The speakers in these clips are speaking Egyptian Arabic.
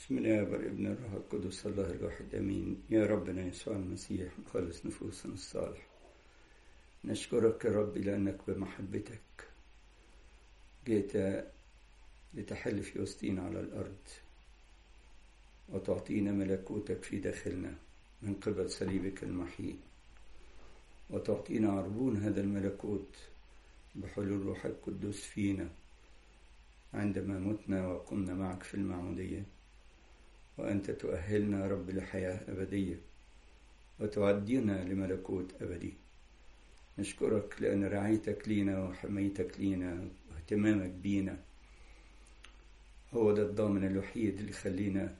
بسم الله والابن الروح القدس الله الواحد امين يا ربنا يسوع المسيح مخلص نفوسنا الصالح نشكرك يا رب لانك بمحبتك جئت لتحل في وسطينا على الارض وتعطينا ملكوتك في داخلنا من قبل صليبك المحيي وتعطينا عربون هذا الملكوت بحلول روح القدوس فينا عندما متنا وقمنا معك في المعمودية وأنت تؤهلنا يا رب لحياة أبدية وتعدينا لملكوت أبدي نشكرك لأن رعايتك لينا وحمايتك لينا واهتمامك بينا هو ده الضامن الوحيد اللي يخلينا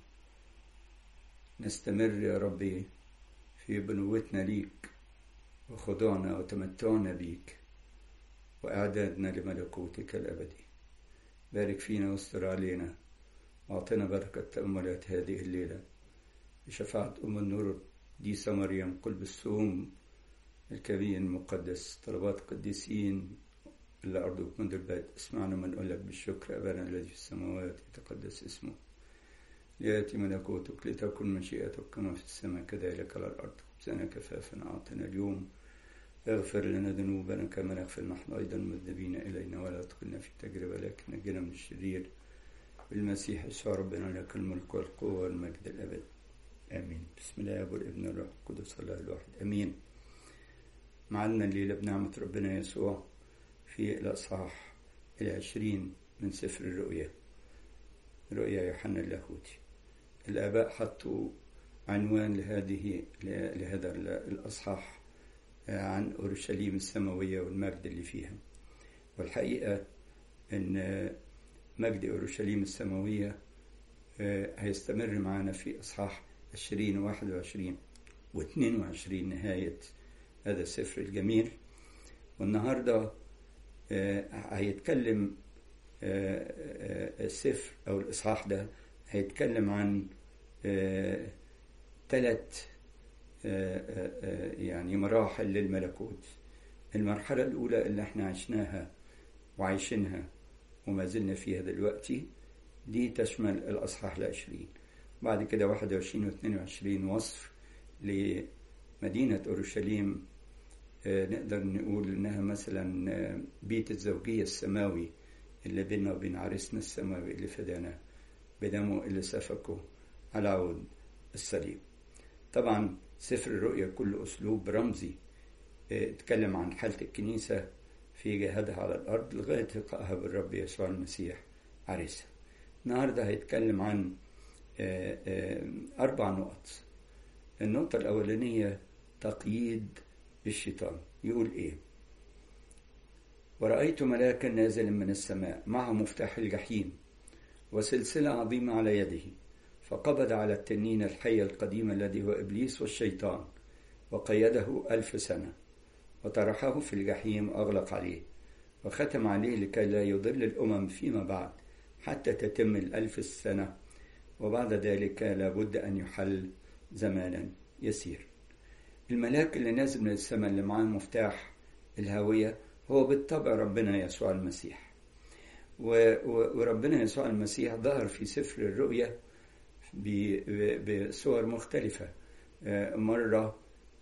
نستمر يا ربي في بنوتنا ليك وخضوعنا وتمتعنا بيك وإعدادنا لملكوتك الأبدي بارك فينا واستر علينا واعطنا بركة تأملات هذه الليلة بشفاعة أم النور ديسة مريم قلب السوم الكبير المقدس طلبات قديسين اللي أرجوك منذ البدء اسمعنا من نقول لك بالشكر أبانا الذي في السماوات يتقدس اسمه ليأتي ملكوتك لتكن مشيئتك كما في السماء كذلك على الأرض خبزنا كفافا أعطنا اليوم اغفر لنا ذنوبنا كما نغفر نحن أيضا مذنبين إلينا ولا تدخلنا في تجربة لكن نجنا من الشرير بالمسيح يسوع ربنا لك الملك والقوة والمجد الأبد آمين بسم الله والابن والروح القدس الله الواحد آمين معنا الليلة بنعمة ربنا يسوع في الأصحاح العشرين من سفر الرؤيا رؤيا يوحنا اللاهوتي الآباء حطوا عنوان لهذه لهذا الأصحاح عن أورشليم السماوية والمجد اللي فيها والحقيقة أن مجد أورشليم السماوية هيستمر معنا في أصحاح عشرين وواحد وعشرين واثنين وعشرين نهاية هذا السفر الجميل والنهاردة هيتكلم السفر أو الإصحاح ده هيتكلم عن ثلاث يعني مراحل للملكوت المرحلة الأولى اللي احنا عشناها وعايشينها وما زلنا فيها دلوقتي دي تشمل الأصحاح العشرين بعد كده واحد وعشرين واثنين وعشرين وصف لمدينة أورشليم نقدر نقول إنها مثلا بيت الزوجية السماوي اللي بيننا وبين عريسنا السماوي اللي فدانا بدمه اللي سفكه على عود الصليب طبعا سفر الرؤيا كل أسلوب رمزي اتكلم عن حالة الكنيسة في جهادها على الأرض لغاية لقائها بالرب يسوع المسيح عريسها النهاردة هيتكلم عن أربع نقط النقطة الأولانية تقييد الشيطان يقول إيه ورأيت ملاكا نازلا من السماء معه مفتاح الجحيم وسلسلة عظيمة على يده فقبض على التنين الحي القديم الذي هو إبليس والشيطان وقيده ألف سنة وطرحه في الجحيم أغلق عليه وختم عليه لكي لا يضل الأمم فيما بعد حتى تتم الألف السنة وبعد ذلك لابد أن يحل زمانا يسير الملاك اللي نازل من السماء اللي معاه مفتاح الهوية هو بالطبع ربنا يسوع المسيح وربنا يسوع المسيح ظهر في سفر الرؤيا بصور مختلفة مرة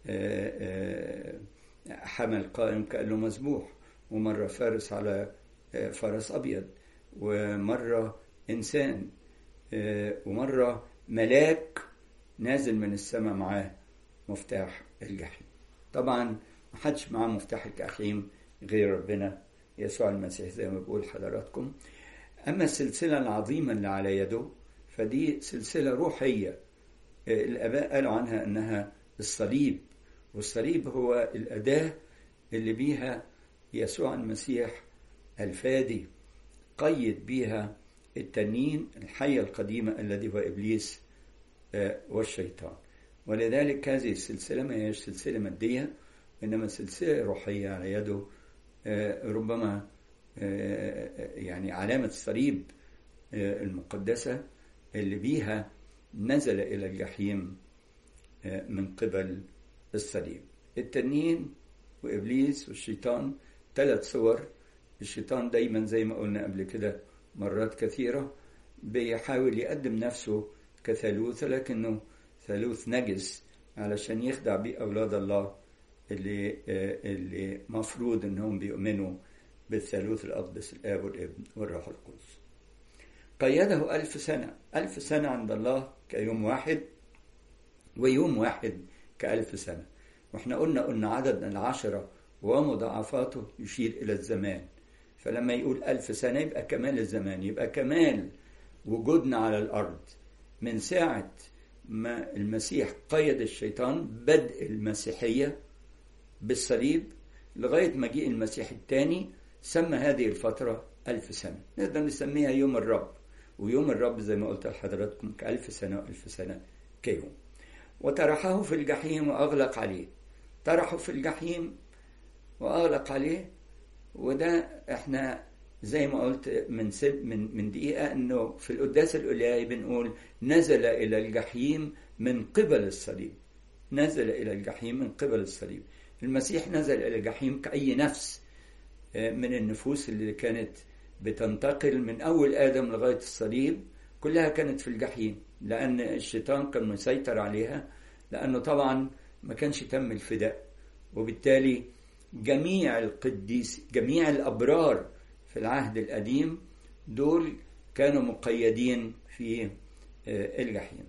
حمل قائم كأنه مذبوح ومرة فارس على فرس أبيض ومرة إنسان ومرة ملاك نازل من السماء معاه مفتاح الجحيم طبعا محدش معاه مفتاح الجحيم غير ربنا يسوع المسيح زي ما بقول حضراتكم أما السلسلة العظيمة اللي على يده فدي سلسلة روحية الآباء قالوا عنها أنها الصليب والصليب هو الأداة اللي بيها يسوع المسيح الفادي قيد بيها التنين الحية القديمة الذي هو إبليس والشيطان ولذلك هذه السلسلة ما هيش سلسلة مادية إنما سلسلة روحية على يده ربما يعني علامة الصليب المقدسة اللي بيها نزل إلى الجحيم من قبل الصليب التنين وإبليس والشيطان ثلاث صور الشيطان دايما زي ما قلنا قبل كده مرات كثيرة بيحاول يقدم نفسه كثالوث لكنه ثالوث نجس علشان يخدع بيه أولاد الله اللي اللي مفروض إنهم بيؤمنوا بالثالوث الأقدس الآب والابن والروح القدس قيده ألف سنة ألف سنة عند الله كيوم واحد ويوم واحد كألف سنة واحنا قلنا أن عدد العشرة ومضاعفاته يشير إلى الزمان فلما يقول ألف سنة يبقى كمال الزمان يبقى كمال وجودنا على الأرض من ساعة ما المسيح قيد الشيطان بدء المسيحية بالصليب لغاية مجيء المسيح الثاني سمى هذه الفترة ألف سنة نقدر نسميها يوم الرب ويوم الرب زي ما قلت لحضراتكم كألف سنة وألف سنة كيوم وطرحه في الجحيم وأغلق عليه طرحه في الجحيم وأغلق عليه وده احنا زي ما قلت من سب من من دقيقة انه في القداس الإلهي بنقول نزل إلى الجحيم من قبل الصليب نزل إلى الجحيم من قبل الصليب المسيح نزل إلى الجحيم كأي نفس من النفوس اللي كانت بتنتقل من أول آدم لغاية الصليب كلها كانت في الجحيم لأن الشيطان كان مسيطر عليها لأنه طبعا ما كانش تم الفداء وبالتالي جميع القديس جميع الأبرار في العهد القديم دول كانوا مقيدين في الجحيم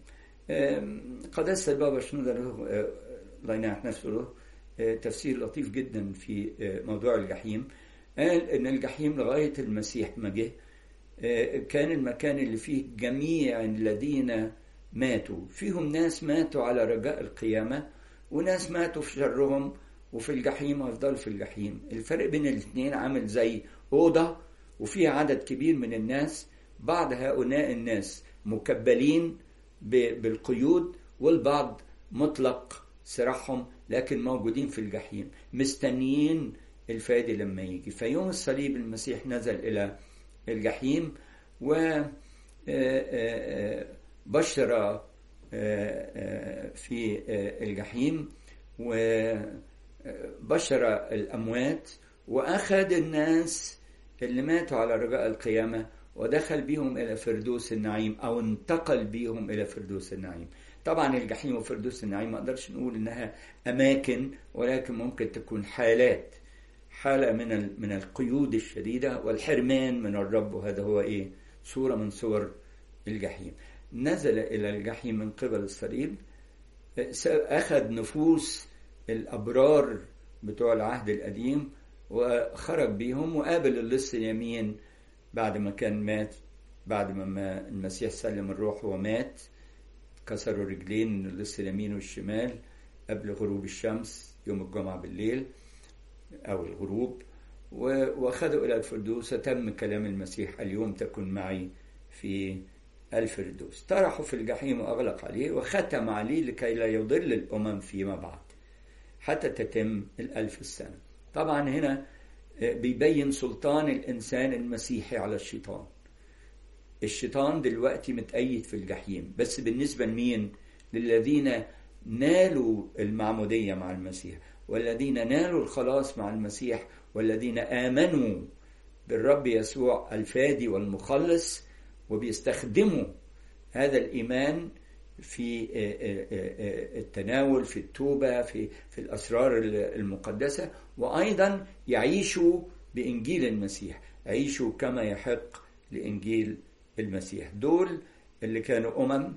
قداسة البابا شنودة له الله ينعم نفسه له تفسير لطيف جدا في موضوع الجحيم قال ان الجحيم لغايه المسيح ما جه كان المكان اللي فيه جميع الذين ماتوا فيهم ناس ماتوا على رجاء القيامه وناس ماتوا في شرهم وفي الجحيم ويفضلوا في الجحيم الفرق بين الاثنين عامل زي اوضه وفيها عدد كبير من الناس بعض هؤلاء الناس مكبلين بالقيود والبعض مطلق سراحهم لكن موجودين في الجحيم مستنيين الفادي لما يجي فيوم الصليب المسيح نزل إلى الجحيم و بشر في الجحيم وبشر الأموات وأخذ الناس اللي ماتوا على رجاء القيامة ودخل بهم إلى فردوس النعيم أو انتقل بهم إلى فردوس النعيم طبعا الجحيم وفردوس النعيم ما اقدرش نقول انها اماكن ولكن ممكن تكون حالات حاله من من القيود الشديده والحرمان من الرب وهذا هو ايه صوره من صور الجحيم نزل الى الجحيم من قبل الصليب اخذ نفوس الابرار بتوع العهد القديم وخرج بيهم وقابل اللص اليمين بعد ما كان مات بعد ما المسيح سلم الروح ومات كسروا رجلين اللص اليمين والشمال قبل غروب الشمس يوم الجمعة بالليل أو الغروب وأخذوا إلى الفردوس تم كلام المسيح اليوم تكن معي في الفردوس طرحوا في الجحيم وأغلق عليه وختم عليه لكي لا يضل الأمم فيما بعد حتى تتم الألف السنة طبعا هنا بيبين سلطان الإنسان المسيحي على الشيطان الشيطان دلوقتي متأيد في الجحيم بس بالنسبة لمين للذين نالوا المعمودية مع المسيح والذين نالوا الخلاص مع المسيح والذين آمنوا بالرب يسوع الفادي والمخلص وبيستخدموا هذا الإيمان في التناول في التوبة في في الأسرار المقدسة وأيضا يعيشوا بإنجيل المسيح يعيشوا كما يحق لإنجيل المسيح دول اللي كانوا أمم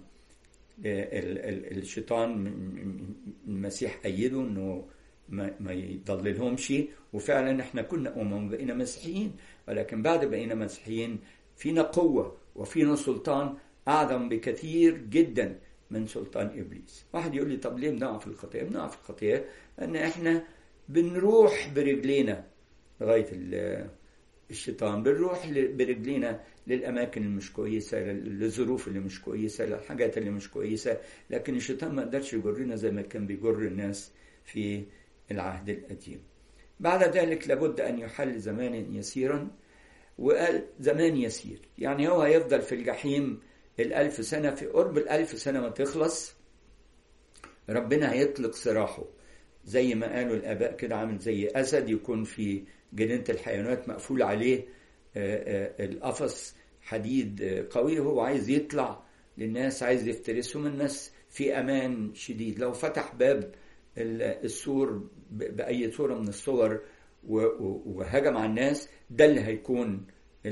الشيطان المسيح أيده أنه ما يضللهمش وفعلا احنا كنا أمم بقينا مسيحيين ولكن بعد بقينا مسيحيين فينا قوة وفينا سلطان أعظم بكثير جدا من سلطان إبليس واحد يقول لي طب ليه بنقع في الخطيئة بنقع في الخطيئة أن احنا بنروح برجلينا لغاية الشيطان بنروح برجلينا للأماكن المش كويسة للظروف اللي مش كويسة للحاجات اللي مش كويسة لكن الشيطان ما قدرش يجرنا زي ما كان بيجر الناس في العهد القديم بعد ذلك لابد أن يحل زمانا يسيرا وقال زمان يسير يعني هو هيفضل في الجحيم الألف سنة في قرب الألف سنة ما تخلص ربنا هيطلق سراحه زي ما قالوا الآباء كده عامل زي أسد يكون في جنينة الحيوانات مقفول عليه القفص حديد قوي وهو عايز يطلع للناس عايز يفترسهم الناس في أمان شديد لو فتح باب السور بأي صورة من الصور وهجم على الناس ده اللي هيكون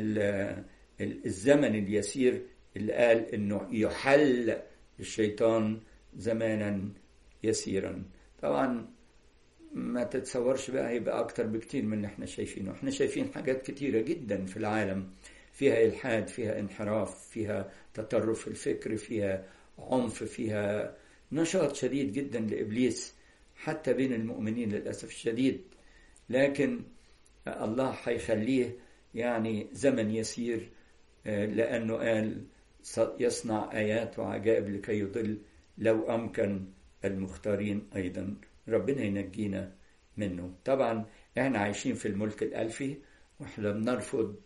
الزمن اليسير اللي قال انه يحل الشيطان زمانا يسيرا طبعا ما تتصورش بقى هيبقى اكتر بكتير من اللي احنا شايفينه احنا شايفين حاجات كتيرة جدا في العالم فيها الحاد فيها انحراف فيها تطرف الفكر فيها عنف فيها نشاط شديد جدا لابليس حتى بين المؤمنين للاسف الشديد لكن الله هيخليه يعني زمن يسير لانه قال يصنع ايات وعجائب لكي يضل لو امكن المختارين ايضا ربنا ينجينا منه طبعا احنا عايشين في الملك الالفي واحنا بنرفض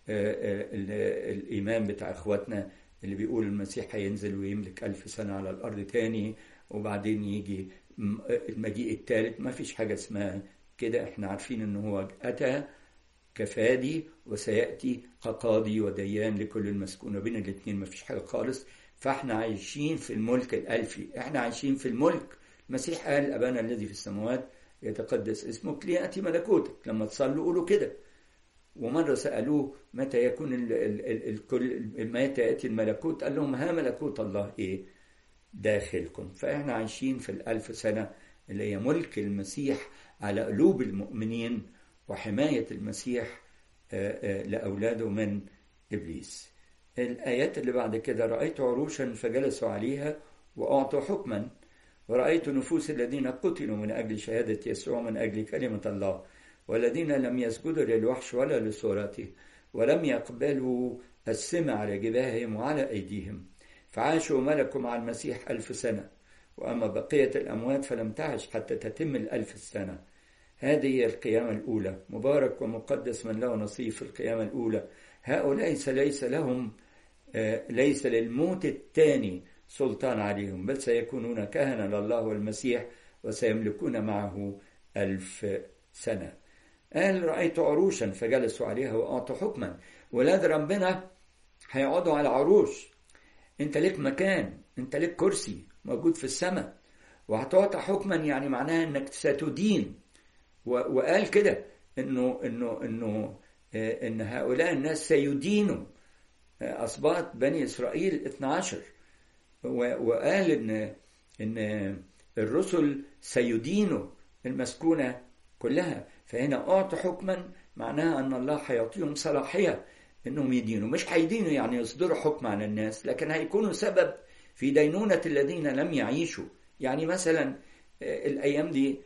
الايمان بتاع اخواتنا اللي بيقول المسيح هينزل ويملك ألف سنة على الأرض تاني وبعدين يجي المجيء الثالث ما فيش حاجة اسمها كده احنا عارفين ان هو أتى كفادي وسيأتي كقاضي وديان لكل المسكونة بين الاثنين ما فيش حاجة خالص فاحنا عايشين في الملك الألفي احنا عايشين في الملك المسيح قال أبانا الذي في السماوات يتقدس اسمك ليأتي ملكوتك لما تصلوا قولوا كده ومرة سألوه متى يكون ال ال ال الكل متى يأتي الملكوت قال لهم ها ملكوت الله إيه داخلكم فإحنا عايشين في الألف سنة اللي هي ملك المسيح على قلوب المؤمنين وحماية المسيح لأولاده من إبليس الآيات اللي بعد كده رأيت عروشا فجلسوا عليها وأعطوا حكما ورأيت نفوس الذين قتلوا من أجل شهادة يسوع من أجل كلمة الله والذين لم يسجدوا للوحش ولا لصورته ولم يقبلوا السم على جباههم وعلى أيديهم فعاشوا ملكوا مع المسيح ألف سنة وأما بقية الأموات فلم تعش حتى تتم الألف السنة هذه هي القيامة الأولى مبارك ومقدس من له نصيب في القيامة الأولى هؤلاء ليس لهم ليس للموت الثاني سلطان عليهم بل سيكونون كهنة لله والمسيح وسيملكون معه ألف سنة قال رأيت عروشا فجلسوا عليها وأعطوا حكما ولاد ربنا هيقعدوا على عروش انت ليك مكان انت ليك كرسي موجود في السماء وهتعطى حكما يعني معناها انك ستدين وقال كده انه انه انه ان هؤلاء الناس سيدينوا اسباط بني اسرائيل 12 وقال ان ان الرسل سيدينوا المسكونه كلها فهنا اعطوا حكما معناها ان الله هيعطيهم صلاحيه انهم يدينوا مش هيدينوا يعني يصدروا حكم على الناس لكن هيكونوا سبب في دينونه الذين لم يعيشوا يعني مثلا الايام دي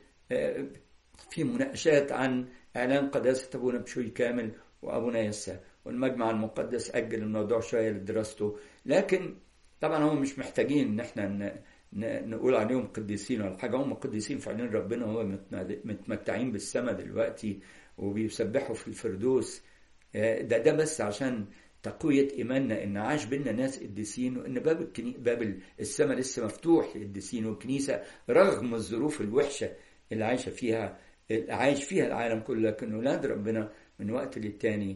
في مناقشات عن اعلان قداسه ابونا بشوي كامل وابونا يسا والمجمع المقدس اجل الموضوع شويه لدراسته لكن طبعا هم مش محتاجين ان احنا نقول عليهم قديسين ولا حاجه هم قديسين في عينين ربنا وهو متمتعين بالسماء دلوقتي وبيسبحوا في الفردوس ده ده بس عشان تقوية إيماننا إن عاش بينا ناس قديسين وإن باب الكني... باب السماء لسه مفتوح للقديسين والكنيسة رغم الظروف الوحشة اللي عايشة فيها اللي عايش فيها العالم كله لكن أولاد ربنا من وقت للتاني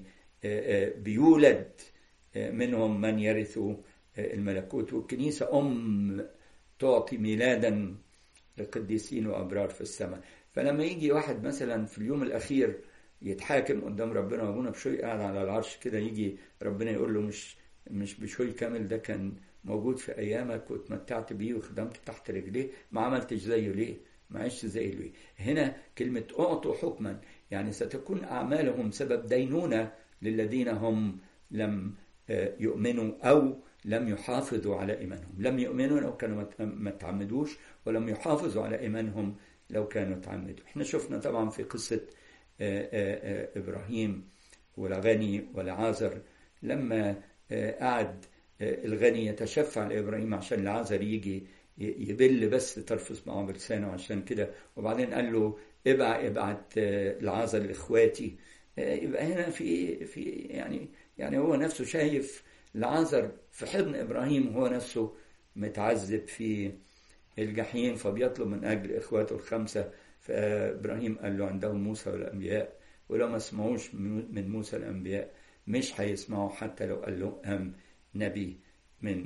بيولد منهم من يرثوا الملكوت والكنيسة أم تعطي ميلادا لقديسين وأبرار في السماء فلما يجي واحد مثلا في اليوم الأخير يتحاكم قدام ربنا وابونا بشوي قاعد على العرش كده يجي ربنا يقول له مش مش بشوي كامل ده كان موجود في ايامك واتمتعت بيه وخدمت تحت رجليه ما عملتش زيه ليه؟ ما عشت زيه ليه؟ هنا كلمة أعطوا حكما يعني ستكون أعمالهم سبب دينونة للذين هم لم يؤمنوا أو لم يحافظوا على إيمانهم لم يؤمنوا لو كانوا ما تعمدوش ولم يحافظوا على إيمانهم لو كانوا تعمدوا احنا شفنا طبعا في قصة إبراهيم والغني والعازر لما قعد الغني يتشفع لإبراهيم عشان العازر يجي يبل بس ترفس معه بلسانه عشان كده وبعدين قال له ابعت ابعت العازر لاخواتي يبقى هنا في في يعني يعني هو نفسه شايف العازر في حضن ابراهيم هو نفسه متعذب في الجحيم فبيطلب من اجل اخواته الخمسه فابراهيم قال له عندهم موسى والانبياء ولو ما سمعوش من موسى الانبياء مش هيسمعوا حتى لو قال لهم نبي من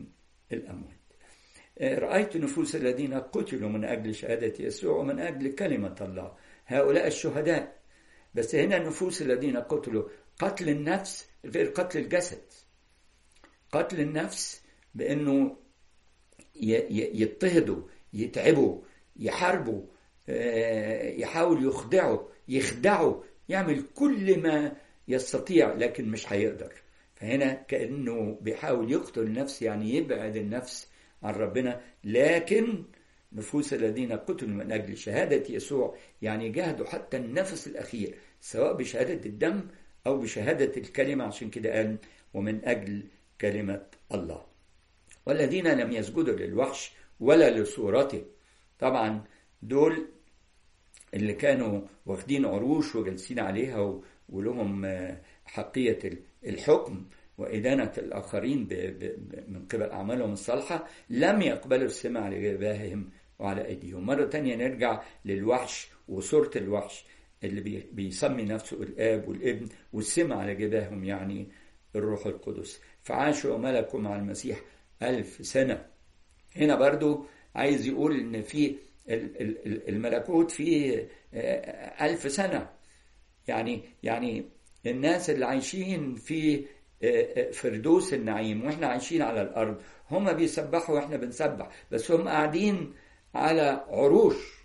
الأموات رأيت نفوس الذين قتلوا من أجل شهادة يسوع ومن أجل كلمة الله هؤلاء الشهداء بس هنا النفوس الذين قتلوا قتل النفس غير قتل الجسد قتل النفس بأنه يضطهدوا يتعبوا يحاربوا يحاول يخدعوا يخدعوا يعمل كل ما يستطيع لكن مش هيقدر فهنا كأنه بيحاول يقتل النفس يعني يبعد النفس عن ربنا لكن نفوس الذين قتلوا من أجل شهادة يسوع يعني جاهدوا حتى النفس الأخير سواء بشهادة الدم أو بشهادة الكلمة عشان كده قال ومن أجل كلمة الله والذين لم يسجدوا للوحش ولا لصورته طبعا دول اللي كانوا واخدين عروش وجالسين عليها ولهم حقية الحكم وإدانة الآخرين من قبل أعمالهم الصالحة لم يقبلوا السمع على جباههم وعلى أيديهم مرة تانية نرجع للوحش وصورة الوحش اللي بيسمي نفسه الآب والابن والسمع على جباههم يعني الروح القدس فعاشوا وملكوا مع المسيح ألف سنة هنا برضو عايز يقول إن في الملكوت فيه ألف سنة يعني يعني الناس اللي عايشين في فردوس النعيم واحنا عايشين على الارض هم بيسبحوا واحنا بنسبح بس هم قاعدين على عروش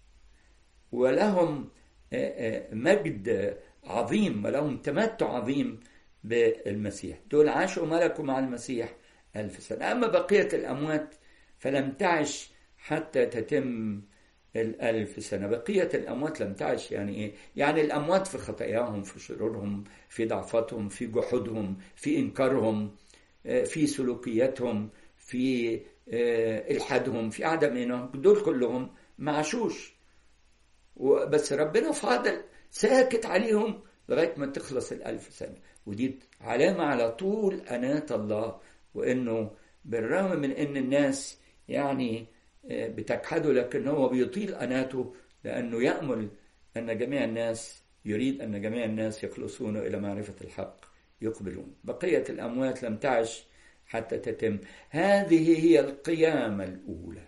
ولهم مجد عظيم ولهم تمتع عظيم بالمسيح دول عاشوا ملكوا مع المسيح ألف سنة أما بقية الأموات فلم تعش حتى تتم الألف سنة بقية الأموات لم تعش يعني إيه؟ يعني الأموات في خطاياهم في شرورهم في ضعفاتهم في جحودهم في إنكارهم في سلوكياتهم في إلحادهم في عدم إيمانهم دول كلهم ما عاشوش بس ربنا فاضل ساكت عليهم لغاية ما تخلص الألف سنة ودي علامة على طول أناة الله وإنه بالرغم من إن الناس يعني بتجحده لكن هو بيطيل أناته لأنه يأمل أن جميع الناس يريد أن جميع الناس يخلصون إلى معرفة الحق يقبلون بقية الأموات لم تعش حتى تتم هذه هي القيامة الأولى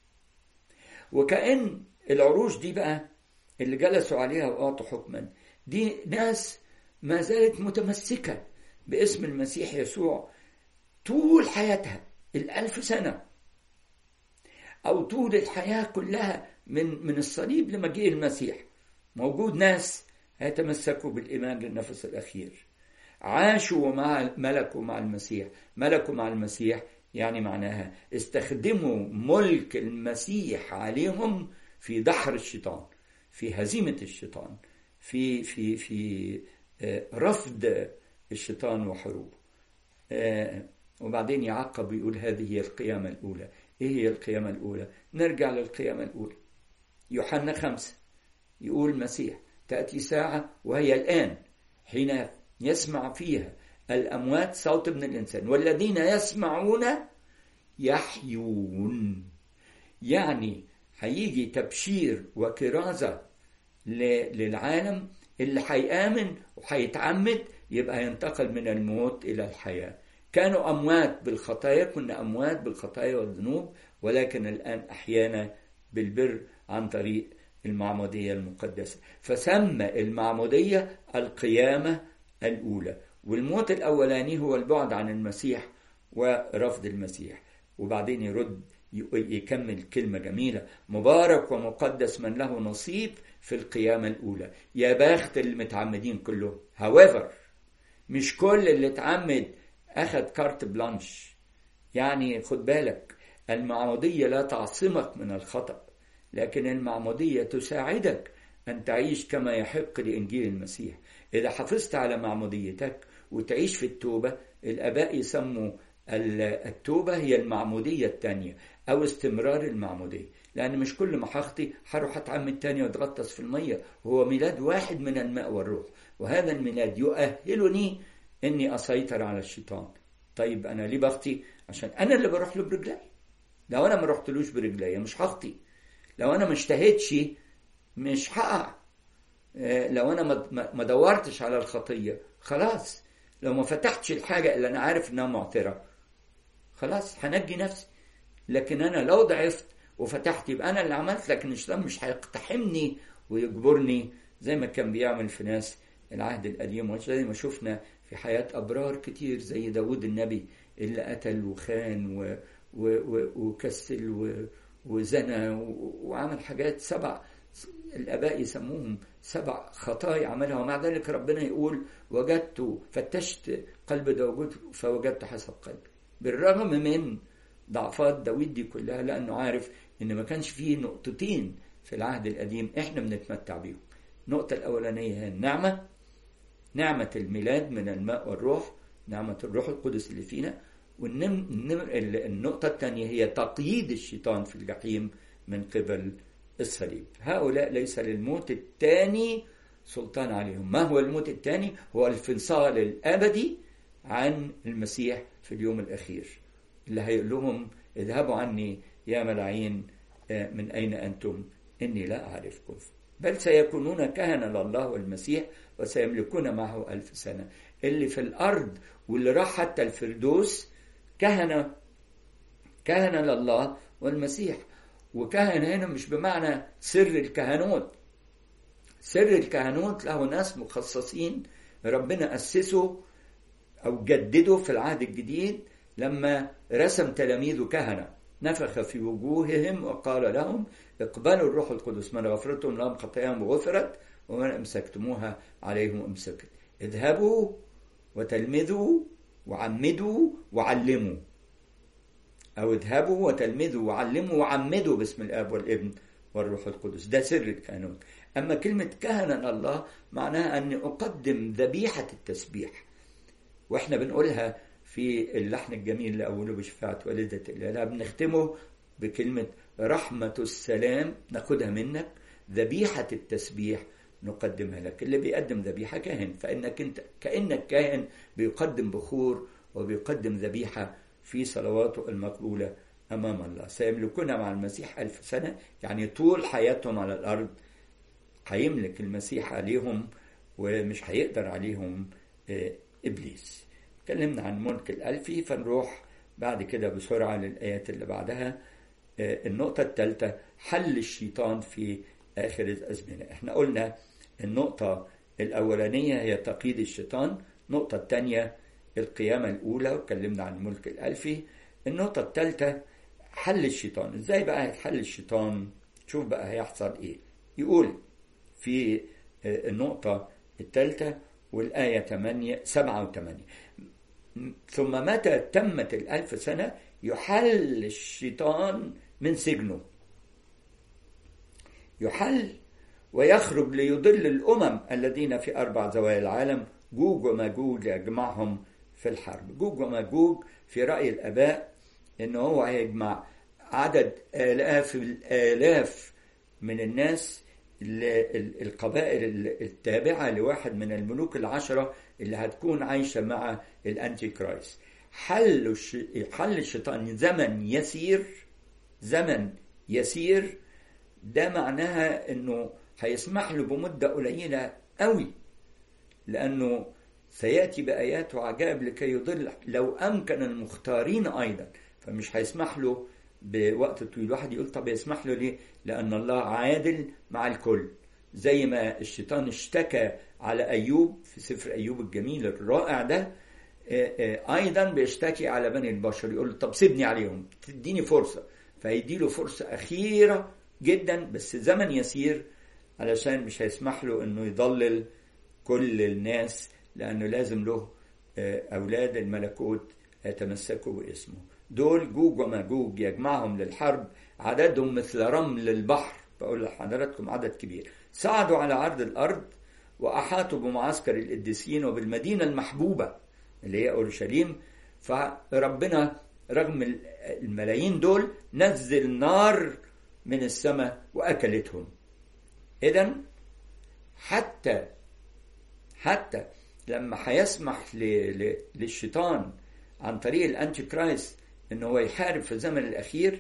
وكأن العروش دي بقى اللي جلسوا عليها وأعطوا حكما دي ناس ما زالت متمسكة باسم المسيح يسوع طول حياتها الألف سنة أو طول الحياة كلها من من الصليب لمجيء المسيح موجود ناس هيتمسكوا بالإيمان للنفس الأخير عاشوا مع ملكوا مع المسيح ملكوا مع المسيح يعني معناها استخدموا ملك المسيح عليهم في دحر الشيطان في هزيمة الشيطان في في في رفض الشيطان وحروبه وبعدين يعقب ويقول هذه هي القيامة الأولى إيه هي القيامة الأولى نرجع للقيامة الأولى يوحنا خمسة يقول المسيح تأتي ساعة وهي الآن حين يسمع فيها الأموات صوت ابن الإنسان والذين يسمعون يحيون يعني هيجي تبشير وكرازة للعالم اللي هيآمن وهيتعمد يبقى ينتقل من الموت إلى الحياة كانوا أموات بالخطايا كنا أموات بالخطايا والذنوب ولكن الآن أحيانا بالبر عن طريق المعمودية المقدسة فسمى المعمودية القيامة الأولى والموت الأولاني هو البعد عن المسيح ورفض المسيح وبعدين يرد يكمل كلمة جميلة مبارك ومقدس من له نصيب في القيامة الأولى يا باخت المتعمدين كلهم however مش كل اللي اتعمد أخذ كارت بلانش يعني خد بالك المعمودية لا تعصمك من الخطأ لكن المعمودية تساعدك أن تعيش كما يحق لإنجيل المسيح إذا حافظت على معموديتك وتعيش في التوبة الآباء يسموا التوبة هي المعمودية الثانية أو استمرار المعمودية لأن مش كل ما هخطي هروح أتعمد تاني وأتغطس في المية هو ميلاد واحد من الماء والروح وهذا الميلاد يؤهلني إني أسيطر على الشيطان طيب أنا ليه بخطي عشان أنا اللي بروح له برجلي لو أنا ما رحتلوش برجلي مش هخطي لو أنا ما اجتهدتش مش هقع لو أنا ما دورتش على الخطية خلاص لو ما فتحتش الحاجة اللي أنا عارف إنها معثرة خلاص هنجي نفسي لكن انا لو ضعفت وفتحت يبقى انا اللي عملت لكن الشيطان مش هيقتحمني ويجبرني زي ما كان بيعمل في ناس العهد القديم وزي ما شفنا في حياة أبرار كتير زي داود النبي اللي قتل وخان و... و... و... وكسل و... وزنى و... وعمل حاجات سبع الآباء يسموهم سبع خطايا عملها ومع ذلك ربنا يقول وجدت فتشت قلب داود فوجدت حسب قلبي بالرغم من ضعفات داود دي كلها لأنه عارف إن ما كانش فيه نقطتين في العهد القديم إحنا بنتمتع بيهم النقطة الأولانية هي النعمة نعمة الميلاد من الماء والروح نعمة الروح القدس اللي فينا والنقطة الثانية هي تقييد الشيطان في الجحيم من قبل الصليب هؤلاء ليس للموت الثاني سلطان عليهم ما هو الموت الثاني هو الانفصال الأبدي عن المسيح في اليوم الأخير اللي هيقول لهم اذهبوا عني يا ملاعين من أين أنتم إني لا أعرفكم بل سيكونون كهنة لله والمسيح وسيملكون معه ألف سنة اللي في الأرض واللي راح حتى الفردوس كهنة كهنة لله والمسيح وكهنة هنا مش بمعنى سر الكهنوت سر الكهنوت له ناس مخصصين ربنا أسسه أو جدده في العهد الجديد لما رسم تلاميذه كهنة نفخ في وجوههم وقال لهم اقبلوا الروح القدس من غفرتم لهم خطاياهم غفرت ومن امسكتموها عليهم امسكت اذهبوا وتلمذوا وعمدوا وعلموا او اذهبوا وتلمذوا وعلموا وعمدوا باسم الاب والابن والروح القدس ده سر الكهنوت اما كلمه كهنه الله معناها اني اقدم ذبيحه التسبيح واحنا بنقولها في اللحن الجميل اللي أوله بشفاعة والدة الإله بنختمه بكلمة رحمة السلام ناخدها منك ذبيحة التسبيح نقدمها لك اللي بيقدم ذبيحة كاهن فإنك أنت كأنك كاهن بيقدم بخور وبيقدم ذبيحة في صلواته المقبولة أمام الله سيملكون مع المسيح ألف سنة يعني طول حياتهم على الأرض هيملك المسيح عليهم ومش هيقدر عليهم إبليس اتكلمنا عن ملك الألفي فنروح بعد كده بسرعة للآيات اللي بعدها النقطة الثالثة حل الشيطان في آخر الأزمنة احنا قلنا النقطة الأولانية هي تقييد الشيطان النقطة الثانية القيامة الأولى واتكلمنا عن الملك الألفي النقطة الثالثة حل الشيطان ازاي بقى هيتحل الشيطان شوف بقى هيحصل ايه يقول في النقطة الثالثة والآية 8 7 و8 ثم متى تمت الألف سنة يحل الشيطان من سجنه يحل ويخرج ليضل الأمم الذين في أربع زوايا العالم جوج وماجوج يجمعهم في الحرب جوج وماجوج في رأي الآباء إن هو هيجمع عدد آلاف الآلاف من الناس القبائل التابعة لواحد من الملوك العشرة اللي هتكون عايشة مع الأنتي كرايست حل حل الشيطان زمن يسير زمن يسير ده معناها انه هيسمح له بمدة قليلة قوي لأنه سيأتي بآيات وعجائب لكي يضل لو أمكن المختارين أيضا فمش هيسمح له بوقت طويل واحد يقول طب يسمح له ليه لأن الله عادل مع الكل زي ما الشيطان اشتكى على أيوب في سفر أيوب الجميل الرائع ده أيضا بيشتكي على بني البشر يقول له طب سيبني عليهم تديني فرصة فيديله فرصة أخيرة جدا بس زمن يسير علشان مش هيسمح له انه يضلل كل الناس لانه لازم له اولاد الملكوت يتمسكوا باسمه دول جوج وماجوج يجمعهم للحرب عددهم مثل رمل البحر بقول لحضراتكم عدد كبير صعدوا على عرض الارض واحاطوا بمعسكر القديسين وبالمدينه المحبوبه اللي هي اورشليم فربنا رغم الملايين دول نزل نار من السماء واكلتهم اذا حتى حتى لما هيسمح للشيطان عن طريق الانتي كرايست ان هو يحارب في الزمن الاخير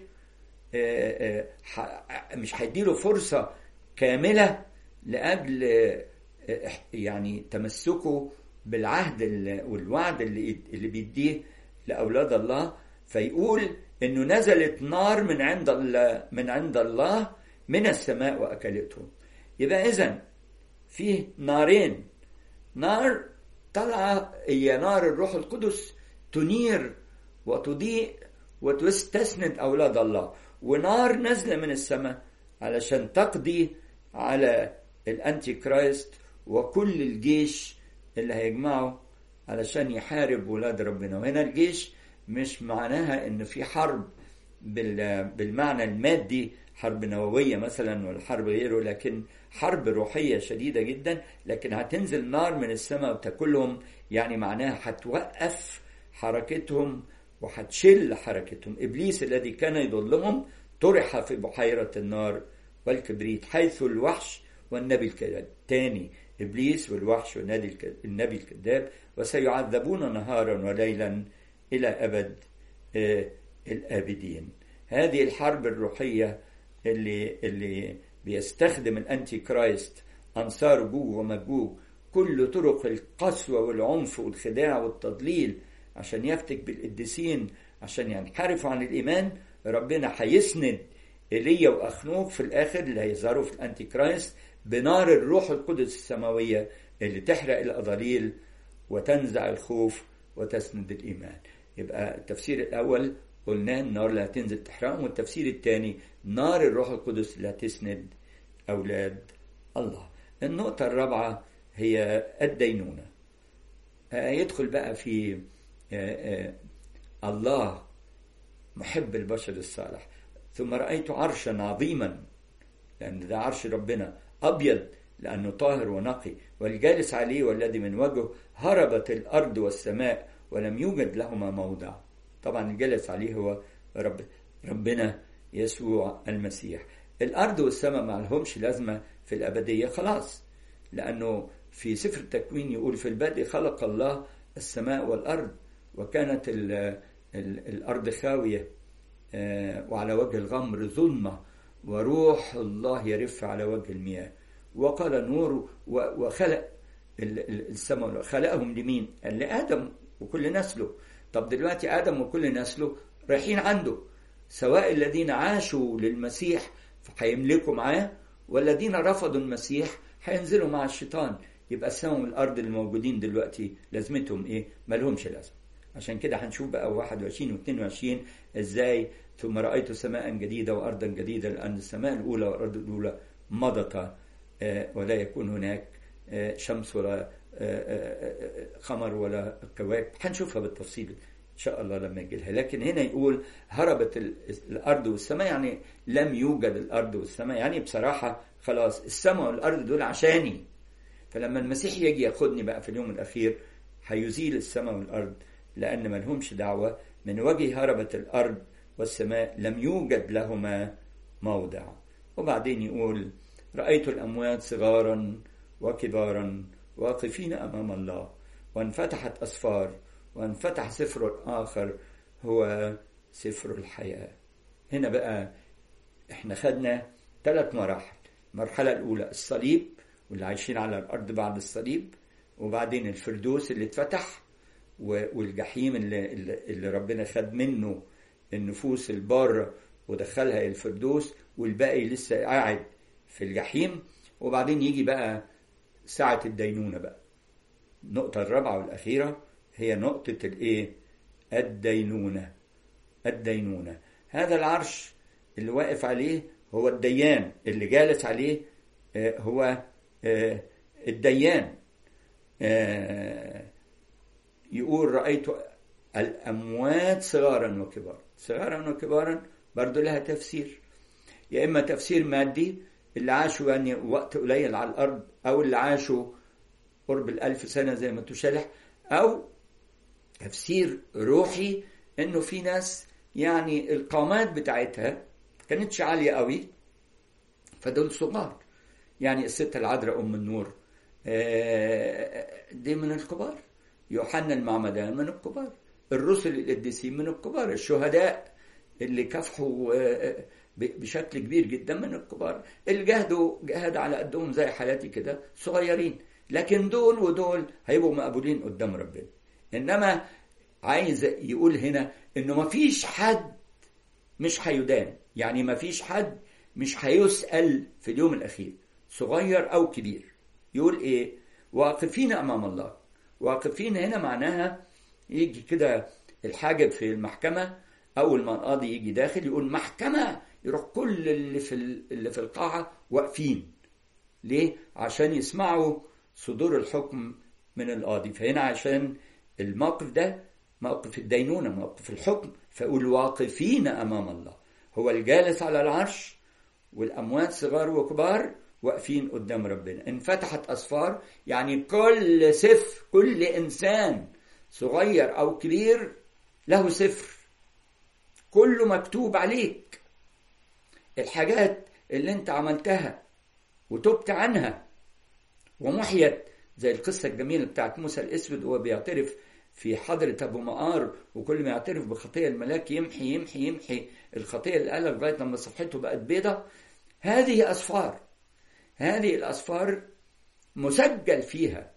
مش هيديله فرصه كامله لاجل يعني تمسكه بالعهد والوعد اللي اللي بيديه لاولاد الله فيقول انه نزلت نار من عند الله من عند الله من السماء واكلتهم يبقى اذا فيه نارين نار طالعه هي نار الروح القدس تنير وتضيء وتستسند اولاد الله ونار نازله من السماء علشان تقضي على الانتي كرايست وكل الجيش اللي هيجمعه علشان يحارب ولاد ربنا وهنا الجيش مش معناها ان في حرب بالمعنى المادي حرب نووية مثلا ولا حرب غيره لكن حرب روحية شديدة جدا لكن هتنزل نار من السماء وتاكلهم يعني معناها هتوقف حركتهم وهتشل حركتهم إبليس الذي كان يضلهم طرح في بحيرة النار والكبريت حيث الوحش والنبي الكذاب تاني إبليس والوحش والنبي الكذاب وسيعذبون نهارا وليلا إلى أبد الآبدين هذه الحرب الروحية اللي اللي بيستخدم الأنتي كرايست أنصار جوج ومجوج كل طرق القسوة والعنف والخداع والتضليل عشان يفتك بالقديسين عشان ينحرفوا عن الإيمان ربنا هيسند ايليا واخنوخ في الاخر اللي هيظهروا في الانتي كرايست بنار الروح القدس السماويه اللي تحرق الاضاليل وتنزع الخوف وتسند الايمان يبقى التفسير الاول قلنا النار اللي هتنزل تحرقهم والتفسير الثاني نار الروح القدس اللي هتسند اولاد الله النقطه الرابعه هي الدينونه يدخل بقى في الله محب البشر الصالح ثم رأيت عرشا عظيما لأن ده عرش ربنا أبيض لأنه طاهر ونقي والجالس عليه والذي من وجهه هربت الأرض والسماء ولم يوجد لهما موضع طبعا الجالس عليه هو رب ربنا يسوع المسيح الأرض والسماء ما لهمش لازمة في الأبدية خلاص لأنه في سفر التكوين يقول في البدء خلق الله السماء والأرض وكانت ال ال الأرض خاوية وعلى وجه الغمر ظلمة وروح الله يرف على وجه المياه وقال نور وخلق السماء خلقهم لمين؟ قال لآدم وكل نسله طب دلوقتي آدم وكل نسله رايحين عنده سواء الذين عاشوا للمسيح فهيملكوا معاه والذين رفضوا المسيح هينزلوا مع الشيطان يبقى السماء والأرض الموجودين دلوقتي لازمتهم إيه؟ مالهمش لازمة عشان كده هنشوف بقى 21 و 22 ازاي ثم رأيت سماء جديدة وأرضا جديدة لأن السماء الأولى والأرض الأولى مضتا ولا يكون هناك شمس ولا قمر ولا كواكب هنشوفها بالتفصيل إن شاء الله لما يجي لها لكن هنا يقول هربت الأرض والسماء يعني لم يوجد الأرض والسماء يعني بصراحة خلاص السماء والأرض دول عشاني فلما المسيح يجي ياخدني بقى في اليوم الأخير هيزيل السماء والأرض لأن ما لهمش دعوة من وجه هربت الأرض والسماء لم يوجد لهما موضع وبعدين يقول رأيت الأموات صغارا وكبارا واقفين أمام الله وانفتحت أسفار وانفتح سفر آخر هو سفر الحياة هنا بقى احنا خدنا ثلاث مراحل المرحلة الأولى الصليب واللي عايشين على الأرض بعد الصليب وبعدين الفردوس اللي اتفتح والجحيم اللي, اللي ربنا خد منه النفوس البارة ودخلها الفردوس والباقي لسه قاعد في الجحيم وبعدين يجي بقى ساعة الدينونة بقى النقطة الرابعة والأخيرة هي نقطة الإيه؟ الدينونة الدينونة هذا العرش اللي واقف عليه هو الديان اللي جالس عليه هو الديان يقول رأيت الأموات صغارا وكبارا صغارا وكبارا برضو لها تفسير يا إما تفسير مادي اللي عاشوا يعني وقت قليل على الأرض أو اللي عاشوا قرب الألف سنة زي ما تشلح أو تفسير روحي إنه في ناس يعني القامات بتاعتها كانتش عالية قوي فدول صغار يعني الست العذراء أم النور دي من الكبار يوحنا المعمدان من الكبار الرسل القديسين من الكبار الشهداء اللي كافحوا بشكل كبير جدا من الكبار اللي جهدوا جهد على قدهم زي حياتي كده صغيرين لكن دول ودول هيبقوا مقبولين قدام ربنا انما عايز يقول هنا انه مفيش حد مش هيدان يعني مفيش حد مش هيسأل في اليوم الأخير صغير أو كبير يقول إيه واقفين أمام الله واقفين هنا معناها يجي كده الحاجب في المحكمة أول ما القاضي يجي داخل يقول محكمة يروح كل اللي في اللي في القاعة واقفين ليه؟ عشان يسمعوا صدور الحكم من القاضي فهنا عشان الموقف ده موقف الدينونة موقف الحكم فيقول واقفين أمام الله هو الجالس على العرش والأموات صغار وكبار واقفين قدام ربنا انفتحت أسفار يعني كل سفر كل إنسان صغير أو كبير له سفر كله مكتوب عليك الحاجات اللي انت عملتها وتبت عنها ومحيت زي القصة الجميلة بتاعت موسى الأسود وهو بيعترف في حضرة أبو مقار وكل ما يعترف بخطية الملاك يمحي يمحي يمحي الخطية اللي قالها لغاية لما صفحته بقت بيضة هذه أسفار هذه الأسفار مسجل فيها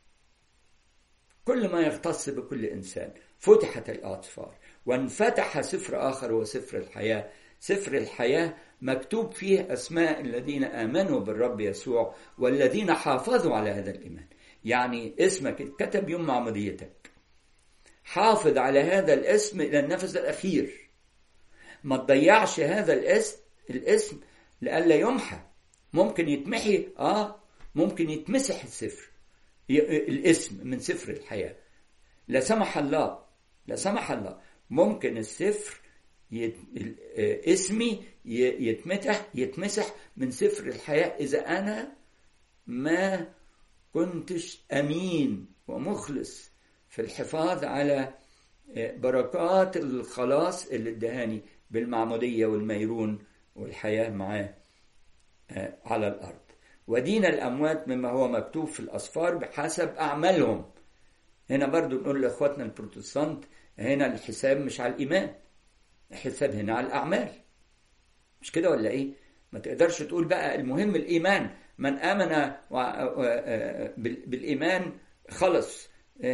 كل ما يختص بكل إنسان فتحت الأسفار وانفتح سفر آخر هو سفر الحياة سفر الحياة مكتوب فيه أسماء الذين آمنوا بالرب يسوع والذين حافظوا على هذا الإيمان يعني اسمك اتكتب يوم معموديتك حافظ على هذا الاسم إلى النفس الأخير ما تضيعش هذا الاسم الاسم لئلا يمحى ممكن يتمحي اه ممكن يتمسح السفر الاسم من سفر الحياة لا سمح الله لا سمح الله ممكن السفر يت... اسمي يتمتح يتمسح من سفر الحياة إذا أنا ما كنتش أمين ومخلص في الحفاظ على بركات الخلاص اللي ادهاني بالمعمودية والميرون والحياة معاه على الأرض ودين الأموات مما هو مكتوب في الأسفار بحسب أعمالهم هنا برضو نقول لإخواتنا البروتستانت هنا الحساب مش على الإيمان الحساب هنا على الأعمال مش كده ولا إيه ما تقدرش تقول بقى المهم الإيمان من آمن بالإيمان خلص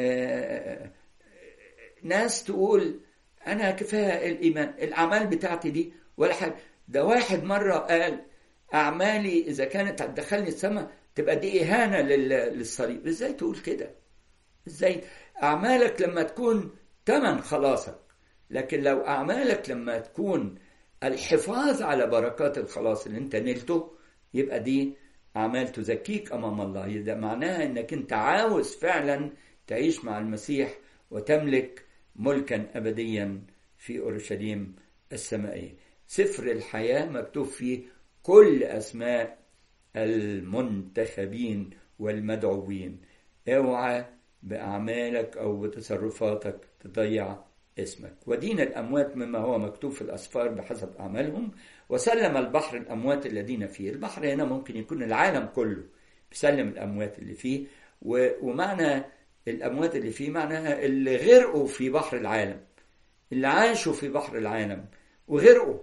ناس تقول أنا كفاية الإيمان الأعمال بتاعتي دي ولا حاجة ده واحد مرة قال أعمالي إذا كانت هتدخلني السماء تبقى دي إهانة للصليب إزاي تقول كده إزاي أعمالك لما تكون تمن خلاصك لكن لو أعمالك لما تكون الحفاظ على بركات الخلاص اللي انت نلته يبقى دي أعمال تزكيك أمام الله ده معناها أنك أنت عاوز فعلا تعيش مع المسيح وتملك ملكا أبديا في أورشليم السمائية سفر الحياة مكتوب فيه كل أسماء المنتخبين والمدعوين اوعى بأعمالك أو بتصرفاتك تضيع اسمك ودين الأموات مما هو مكتوب في الأسفار بحسب أعمالهم وسلم البحر الأموات الذين فيه البحر هنا ممكن يكون العالم كله بيسلم الأموات اللي فيه ومعنى الأموات اللي فيه معناها اللي غرقوا في بحر العالم اللي عاشوا في بحر العالم وغرقوا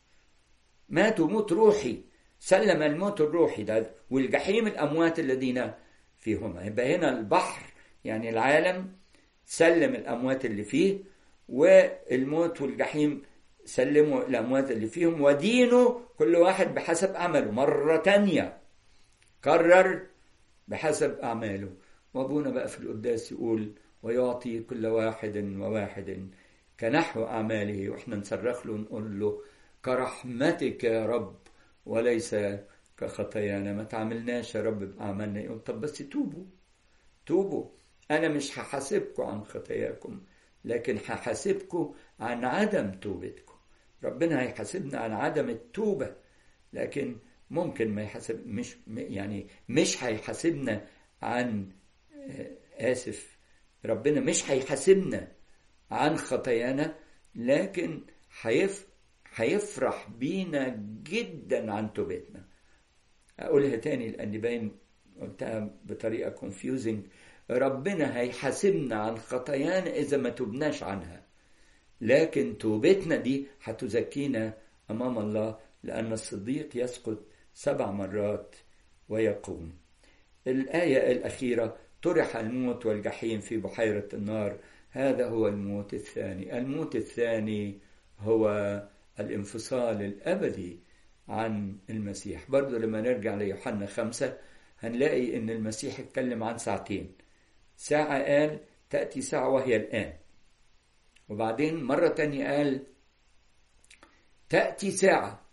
ماتوا موت روحي سلم الموت الروحي ده والجحيم الأموات الذين فيهما يبقى هنا البحر يعني العالم سلم الأموات اللي فيه والموت والجحيم سلموا الأموات اللي فيهم ودينوا كل واحد بحسب عمله مرة تانية كرر بحسب أعماله وأبونا بقى في القداس يقول ويعطي كل واحد وواحد كنحو أعماله وإحنا نصرخ له ونقول له كرحمتك يا رب وليس كخطايانا ما تعملناش يا رب بأعمالنا يقول طب بس توبوا توبوا أنا مش هحاسبكم عن خطاياكم لكن هحاسبكم عن عدم توبتكم ربنا هيحاسبنا عن عدم التوبة لكن ممكن ما يحاسب مش يعني مش هيحاسبنا عن آسف ربنا مش هيحاسبنا عن خطايانا لكن هيف هيفرح بينا جدا عن توبتنا اقولها تاني لان باين قلتها بطريقه كونفيوزنج ربنا هيحاسبنا عن خطايانا اذا ما تبناش عنها لكن توبتنا دي هتزكينا امام الله لان الصديق يسقط سبع مرات ويقوم الايه الاخيره طرح الموت والجحيم في بحيره النار هذا هو الموت الثاني الموت الثاني هو الانفصال الأبدي عن المسيح برضو لما نرجع ليوحنا خمسة هنلاقي ان المسيح اتكلم عن ساعتين ساعة قال تأتي ساعة وهي الآن وبعدين مرة تانية قال تأتي ساعة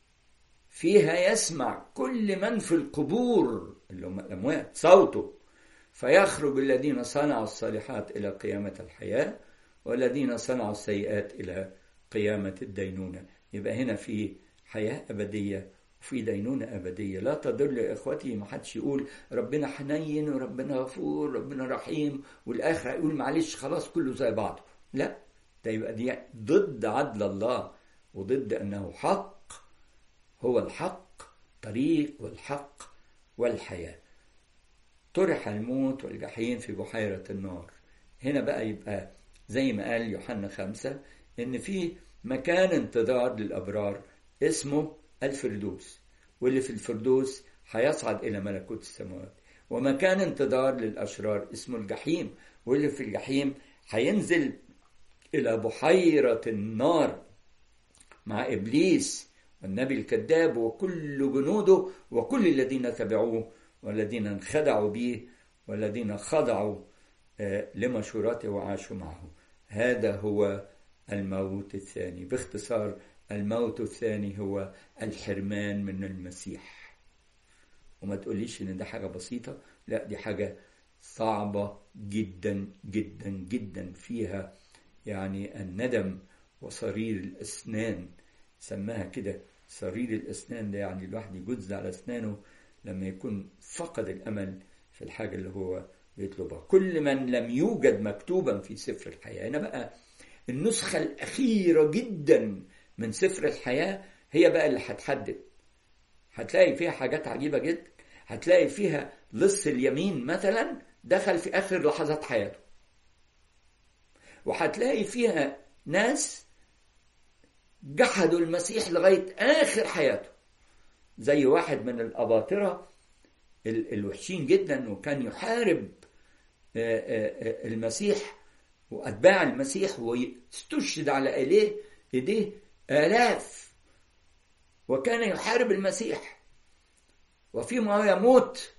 فيها يسمع كل من في القبور اللي هم الأموات صوته فيخرج الذين صنعوا الصالحات إلى قيامة الحياة والذين صنعوا السيئات إلى قيامة الدينونة يبقى هنا في حياة أبدية وفي دينونة أبدية لا تضل يا إخوتي ما حدش يقول ربنا حنين وربنا غفور وربنا رحيم والآخر يقول معلش خلاص كله زي بعضه لا ده يبقى دي ضد عدل الله وضد أنه حق هو الحق طريق والحق والحياة طرح الموت والجحيم في بحيرة النار هنا بقى يبقى زي ما قال يوحنا خمسة إن في مكان انتظار للأبرار اسمه الفردوس واللي في الفردوس هيصعد إلى ملكوت السماوات ومكان انتظار للأشرار اسمه الجحيم واللي في الجحيم هينزل إلى بحيرة النار مع إبليس والنبي الكذاب وكل جنوده وكل الذين تبعوه والذين انخدعوا به والذين خضعوا لمشوراته وعاشوا معه هذا هو الموت الثاني باختصار الموت الثاني هو الحرمان من المسيح وما تقوليش ان ده حاجة بسيطة لا دي حاجة صعبة جدا جدا جدا فيها يعني الندم وصرير الأسنان سماها كده صرير الأسنان ده يعني الواحد يجز على أسنانه لما يكون فقد الأمل في الحاجة اللي هو بيطلبها كل من لم يوجد مكتوبا في سفر الحياة هنا بقى النسخة الأخيرة جدا من سفر الحياة هي بقى اللي هتحدد هتلاقي فيها حاجات عجيبة جدا هتلاقي فيها لص اليمين مثلا دخل في آخر لحظات حياته وهتلاقي فيها ناس جحدوا المسيح لغاية آخر حياته زي واحد من الأباطرة الوحشين جدا وكان يحارب المسيح وأتباع المسيح واستشهد على إيديه إيديه آلاف وكان يحارب المسيح وفيما يموت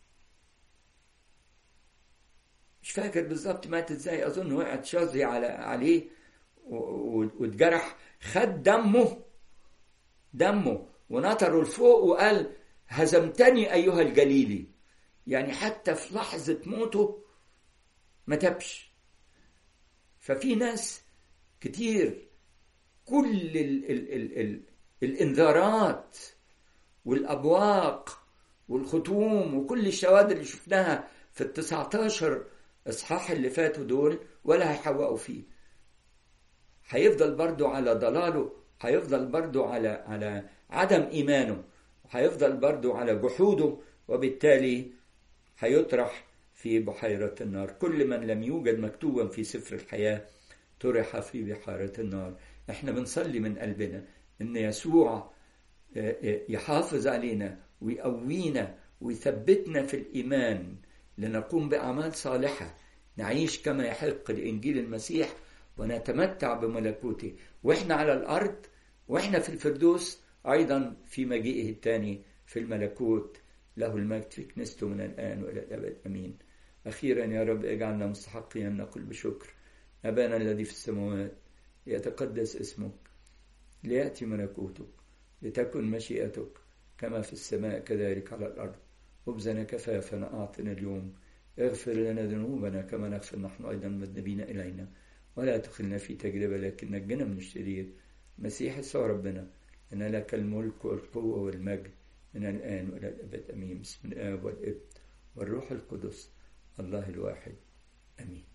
مش فاكر بالظبط مات ازاي اظن وقعت شظي على عليه واتجرح خد دمه دمه ونطره لفوق وقال هزمتني ايها الجليلي يعني حتى في لحظه موته ما تبش ففي ناس كتير كل ال ال ال ال الانذارات والابواق والختوم وكل الشواذ اللي شفناها في ال 19 اصحاح اللي فاتوا دول ولا هيحوقوا فيه هيفضل برضو على ضلاله هيفضل برضو على على عدم ايمانه هيفضل برضو على جحوده وبالتالي هيطرح في بحيرة النار كل من لم يوجد مكتوبا في سفر الحياة طرح في بحيرة النار احنا بنصلي من قلبنا ان يسوع يحافظ علينا ويقوينا ويثبتنا في الإيمان لنقوم بأعمال صالحة نعيش كما يحق لإنجيل المسيح ونتمتع بملكوته وإحنا على الأرض وإحنا في الفردوس أيضا في مجيئه الثاني في الملكوت له المجد في كنيسته من الآن وإلى الأبد أمين أخيرا يا رب اجعلنا مستحقين نقول بشكر أبانا الذي في السماوات ليتقدس اسمك ليأتي ملكوتك لتكن مشيئتك كما في السماء كذلك على الأرض خبزنا كفافنا أعطنا اليوم اغفر لنا ذنوبنا كما نغفر نحن أيضا المذنبين إلينا ولا تخلنا في تجربة لكن نجنا من الشرير مسيح يسوع ربنا إن لك الملك والقوة والمجد من الآن وإلى الأبد أمين بسم الآب والابن والروح القدس الله الواحد أمين